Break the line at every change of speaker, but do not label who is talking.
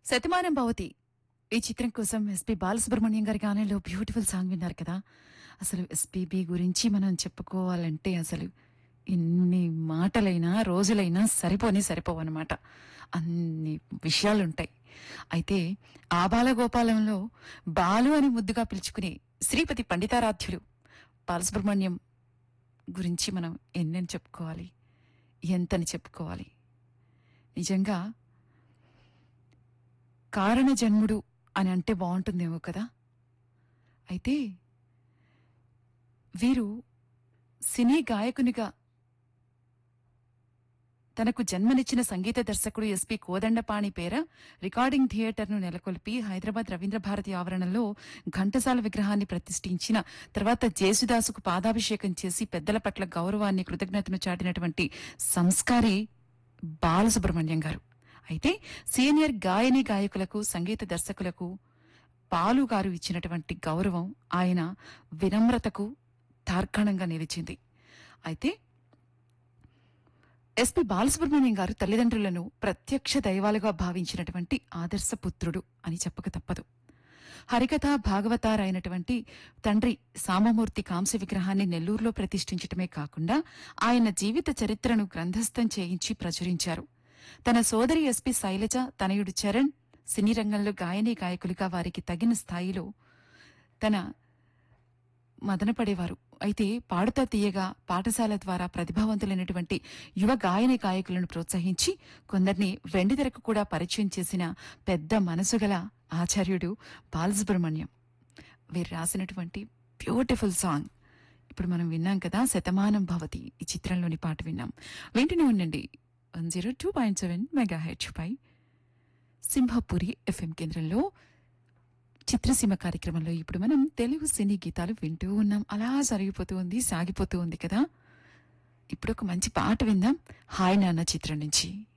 శతమానం భవతి ఈ చిత్రం కోసం ఎస్పి బాలసుబ్రహ్మణ్యం గారి గానంలో బ్యూటిఫుల్ సాంగ్ విన్నారు కదా అసలు ఎస్పీబి గురించి మనం చెప్పుకోవాలంటే అసలు ఎన్ని మాటలైనా రోజులైనా సరిపోని సరిపోవన్నమాట అన్ని విషయాలుంటాయి అయితే ఆ బాలగోపాలంలో బాలు అని ముద్దుగా పిలుచుకునే శ్రీపతి పండితారాధ్యులు బాలసుబ్రహ్మణ్యం గురించి మనం ఎన్నెన్ని చెప్పుకోవాలి ఎంతని చెప్పుకోవాలి నిజంగా కారణ జన్ముడు అని అంటే బాగుంటుందేమో కదా అయితే వీరు సినీ గాయకునిగా తనకు జన్మనిచ్చిన సంగీత దర్శకుడు ఎస్పి కోదండపాణి పేర రికార్డింగ్ థియేటర్ను నెలకొల్పి హైదరాబాద్ రవీంద్ర భారతి ఆవరణలో ఘంటసాల విగ్రహాన్ని ప్రతిష్ఠించిన తర్వాత జేసుదాసుకు పాదాభిషేకం చేసి పెద్దల పట్ల గౌరవాన్ని కృతజ్ఞతను చాటినటువంటి సంస్కారి బాలసుబ్రహ్మణ్యం గారు అయితే సీనియర్ గాయని గాయకులకు సంగీత దర్శకులకు పాలు గారు ఇచ్చినటువంటి గౌరవం ఆయన వినమ్రతకు తార్కాణంగా నిలిచింది అయితే ఎస్పి బాలసుబ్రహ్మణ్యం గారు తల్లిదండ్రులను ప్రత్యక్ష దైవాలుగా భావించినటువంటి ఆదర్శ పుత్రుడు అని చెప్పక తప్పదు హరికథ భాగవతారైనటువంటి తండ్రి సామమూర్తి కాంస్య విగ్రహాన్ని నెల్లూరులో ప్రతిష్ఠించటమే కాకుండా ఆయన జీవిత చరిత్రను గ్రంథస్థం చేయించి ప్రచురించారు తన సోదరి ఎస్పి శైలజ తనయుడు చరణ్ సినీ రంగంలో గాయని గాయకులుగా వారికి తగిన స్థాయిలో తన మదనపడేవారు అయితే పాడుతా తీయగా పాఠశాల ద్వారా ప్రతిభావంతులైనటువంటి యువ గాయని గాయకులను ప్రోత్సహించి కొందరిని వెండితెరకు కూడా పరిచయం చేసిన పెద్ద మనసు గల ఆచార్యుడు బాలసుబ్రహ్మణ్యం వీరు రాసినటువంటి బ్యూటిఫుల్ సాంగ్ ఇప్పుడు మనం విన్నాం కదా శతమానం భవతి ఈ చిత్రంలోని పాట విన్నాం వింటూనే ఉండండి one zero two point seven mega హెచ్ పై సింహపురి ఎఫ్ఎం కేంద్రంలో చిత్రసీమ కార్యక్రమంలో ఇప్పుడు మనం తెలుగు సినీ గీతాలు వింటూ ఉన్నాం అలా జరిగిపోతూ ఉంది సాగిపోతూ ఉంది కదా ఇప్పుడు ఒక మంచి పాట విందాం హాయ్ నాన్న చిత్రం నుంచి